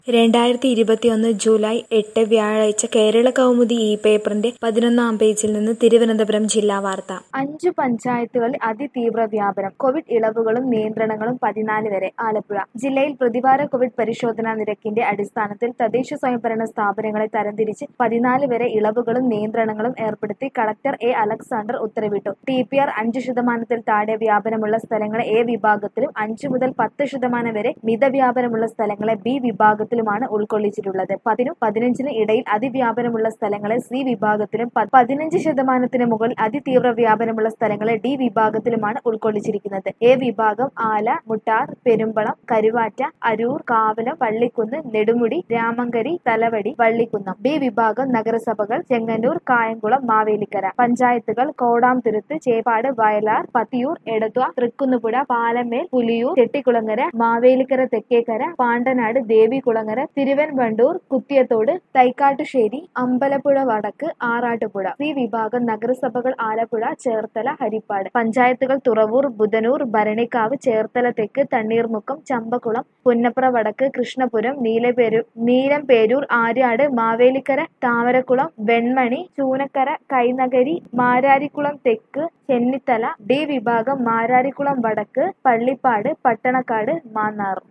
രണ്ടായിരത്തി ഇരുപത്തിയൊന്ന് ജൂലൈ എട്ട് വ്യാഴാഴ്ച കേരള കൗമുദി ഈ പേപ്പറിന്റെ പതിനൊന്നാം പേജിൽ നിന്ന് തിരുവനന്തപുരം ജില്ലാ വാർത്ത അഞ്ചു പഞ്ചായത്തുകളിൽ അതിതീവ്ര വ്യാപനം കോവിഡ് ഇളവുകളും നിയന്ത്രണങ്ങളും പതിനാല് വരെ ആലപ്പുഴ ജില്ലയിൽ പ്രതിവാര കോവിഡ് പരിശോധനാ നിരക്കിന്റെ അടിസ്ഥാനത്തിൽ തദ്ദേശ സ്വയംഭരണ സ്ഥാപനങ്ങളെ തരംതിരിച്ച് പതിനാല് വരെ ഇളവുകളും നിയന്ത്രണങ്ങളും ഏർപ്പെടുത്തി കളക്ടർ എ അലക്സാണ്ടർ ഉത്തരവിട്ടു ടി പി ആർ അഞ്ച് ശതമാനത്തിൽ താഴെ വ്യാപനമുള്ള സ്ഥലങ്ങളെ എ വിഭാഗത്തിലും അഞ്ചു മുതൽ പത്ത് ശതമാനം വരെ മിതവ്യാപനമുള്ള സ്ഥലങ്ങളെ ബി വിഭാഗത്തിലുമാണ് ഉൾക്കൊള്ളിച്ചിട്ടുള്ളത് പതിനും പതിനഞ്ചിനും ഇടയിൽ അതിവ്യാപനമുള്ള സ്ഥലങ്ങളെ സി വിഭാഗത്തിലും പ- പതിനഞ്ച് ശതമാനത്തിന് മുകളിൽ അതിതീവ്ര വ്യാപനമുള്ള സ്ഥലങ്ങളെ ഡി വിഭാഗത്തിലുമാണ് ഉൾക്കൊള്ളിച്ചിരിക്കുന്നത് എ വിഭാഗം ആല മുട്ടാർ പെരുമ്പളം കരുവാറ്റ അരൂർ കാവലം പള്ളിക്കുന്ന് നെടുമുടി രാമങ്കരി തലവടി വള്ളിക്കുന്നം ബി വിഭാഗം നഗരസഭകൾ ചെങ്ങന്നൂർ കായംകുളം മാവേലിക്കര പഞ്ചായത്തുകൾ കോടാംതുരുത്ത് ചേപ്പാട് വയലാർ പത്തിയൂർ എടത്വ തൃക്കുന്നുപുഴ പാലമേൽ പുലിയൂർ ചെട്ടിക്കുളങ്ങര മാവേലിക്കര തെക്കേക്കര പാണ്ടനാട് ദേവികുളങ്ങര തിരുവൻവണ്ടൂർ കുത്തിയത്തോട് തൈക്കാട്ടുശ്ശേരി അമ്പലപ്പുഴ വടക്ക് ആറാട്ടുപുഴ സി വിഭാഗം നഗരസഭകൾ ആലപ്പുഴ ചേർത്തല ഹരിപ്പാട് പഞ്ചായത്തുകൾ തുറവൂർ ബുധനൂർ ഭരണിക്കാവ് ചേർത്തല തെക്ക് തണ്ണീർമുക്കം ചമ്പക്കുളം പുന്നപ്ര വടക്ക് കൃഷ്ണപുരം നീലപേരൂർ നീലംപേരൂർ ആര്യാട് മാവേലിക്കര താമരക്കുളം വെൺമണി ചൂനക്കര കൈനഗരി മാരാരിക്കുളം തെക്ക് ചെന്നിത്തല ഡി വിഭാഗം മാരാരിക്കുളം വടക്ക് പള്ളിപ്പാട് പട്ടണക്കാട് മാന്നാർ